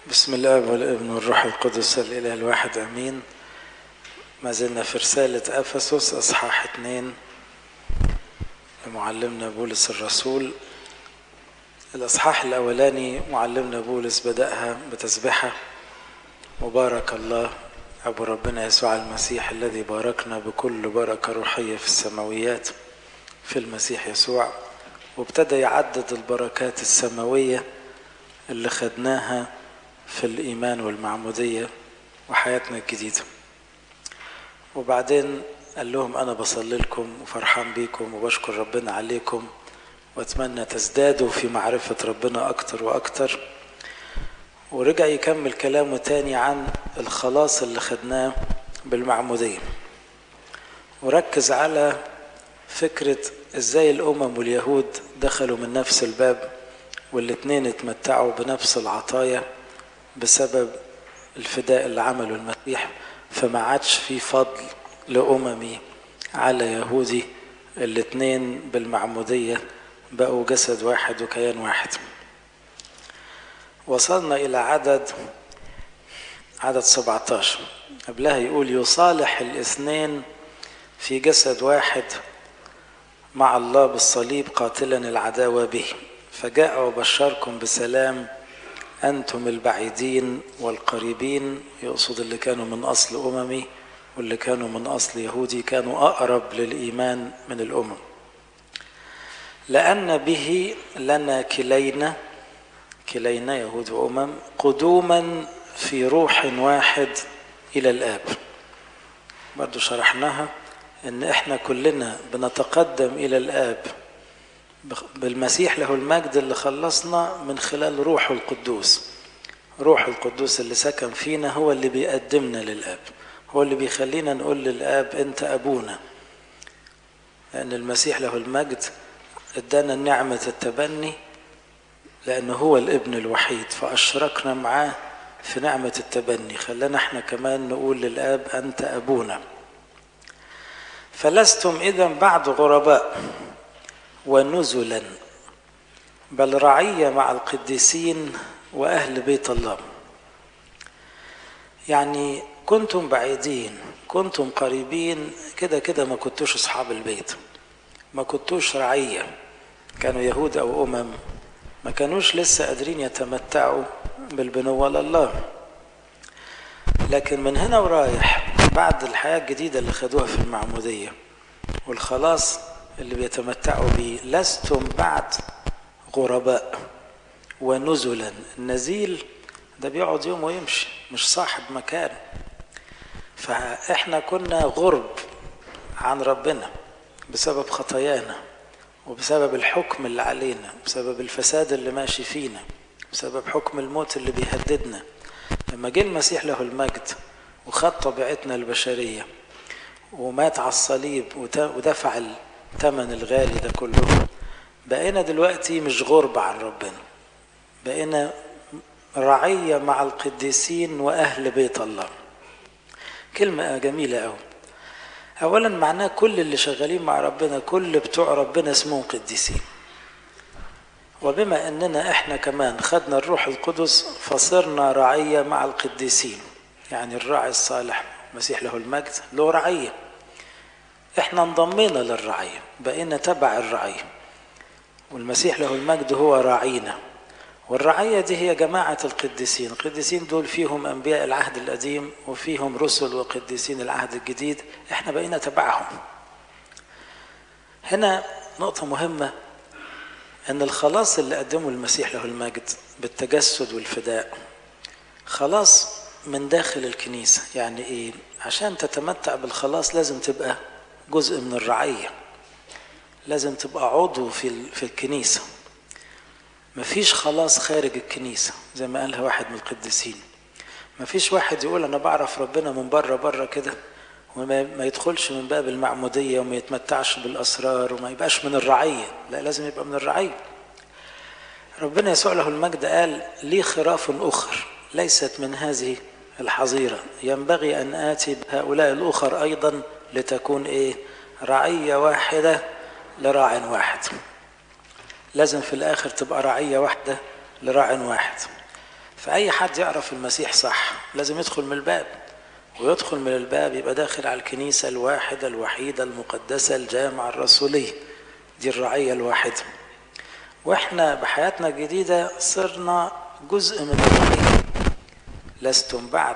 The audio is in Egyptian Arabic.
بسم الله والابن والروح القدس الإله الواحد أمين ما زلنا في رسالة أفسس أصحاح اتنين لمعلمنا بولس الرسول الأصحاح الأولاني معلمنا بولس بدأها بتسبحة مبارك الله أبو ربنا يسوع المسيح الذي باركنا بكل بركة روحية في السماويات في المسيح يسوع وابتدى يعدد البركات السماوية اللي خدناها في الإيمان والمعمودية وحياتنا الجديدة وبعدين قال لهم أنا بصلي لكم وفرحان بيكم وبشكر ربنا عليكم وأتمنى تزدادوا في معرفة ربنا أكتر وأكتر ورجع يكمل كلامه تاني عن الخلاص اللي خدناه بالمعمودية وركز على فكرة ازاي الأمم واليهود دخلوا من نفس الباب والاتنين اتمتعوا بنفس العطايا بسبب الفداء اللي عمله المسيح فما عادش في فضل لأممي على يهودي الاتنين بالمعمودية بقوا جسد واحد وكيان واحد وصلنا إلى عدد عدد 17 قبلها يقول يصالح الاثنين في جسد واحد مع الله بالصليب قاتلا العداوة به فجاء وبشركم بسلام أنتم البعيدين والقريبين يقصد اللي كانوا من أصل أممي واللي كانوا من أصل يهودي كانوا أقرب للإيمان من الأمم لأن به لنا كلينا كلينا يهود وأمم قدوما في روح واحد إلى الآب برضو شرحناها ان احنا كلنا بنتقدم الى الاب بالمسيح له المجد اللي خلصنا من خلال روحه القدوس روح القدوس اللي سكن فينا هو اللي بيقدمنا للاب هو اللي بيخلينا نقول للاب انت ابونا لان المسيح له المجد ادانا نعمة التبني لانه هو الابن الوحيد فاشركنا معاه في نعمة التبني خلانا احنا كمان نقول للاب انت ابونا فلستم اذا بعد غرباء ونزلا بل رعيه مع القديسين واهل بيت الله يعني كنتم بعيدين كنتم قريبين كده كده ما كنتوش اصحاب البيت ما كنتوش رعيه كانوا يهود او امم ما كانوش لسه قادرين يتمتعوا بالبنوه لله لكن من هنا ورايح بعد الحياة الجديدة اللي خدوها في المعمودية والخلاص اللي بيتمتعوا به لستم بعد غرباء ونزلا النزيل ده بيقعد يوم ويمشي مش صاحب مكان فاحنا كنا غرب عن ربنا بسبب خطايانا وبسبب الحكم اللي علينا بسبب الفساد اللي ماشي فينا بسبب حكم الموت اللي بيهددنا لما جه المسيح له المجد وخد طبيعتنا البشرية ومات على الصليب ودفع الثمن الغالي ده كله بقينا دلوقتي مش غرب عن ربنا بقينا رعية مع القديسين وأهل بيت الله كلمة جميلة أوي أولا معناه كل اللي شغالين مع ربنا كل بتوع ربنا اسمهم قديسين وبما أننا إحنا كمان خدنا الروح القدس فصرنا رعية مع القديسين يعني الراعي الصالح المسيح له المجد له رعية احنا انضمينا للرعية بقينا تبع الرعية والمسيح له المجد هو راعينا والرعية دي هي جماعة القديسين القديسين دول فيهم أنبياء العهد القديم وفيهم رسل وقديسين العهد الجديد احنا بقينا تبعهم هنا نقطة مهمة أن الخلاص اللي قدمه المسيح له المجد بالتجسد والفداء خلاص من داخل الكنيسة يعني إيه عشان تتمتع بالخلاص لازم تبقى جزء من الرعية لازم تبقى عضو في في الكنيسة مفيش خلاص خارج الكنيسة زي ما قالها واحد من القديسين مفيش واحد يقول أنا بعرف ربنا من بره بره كده وما يدخلش من باب المعمودية وما يتمتعش بالأسرار وما يبقاش من الرعية لا لازم يبقى من الرعية ربنا يسوع له المجد قال لي خراف أخر ليست من هذه الحظيرة ينبغي أن آتي بهؤلاء الأخر أيضا لتكون إيه رعية واحدة لراع واحد لازم في الآخر تبقى رعية واحدة لراع واحد فأي حد يعرف المسيح صح لازم يدخل من الباب ويدخل من الباب يبقى داخل على الكنيسة الواحدة الوحيدة المقدسة الجامعة الرسولية دي الرعية الواحدة واحنا بحياتنا الجديدة صرنا جزء من الرعية لستم بعد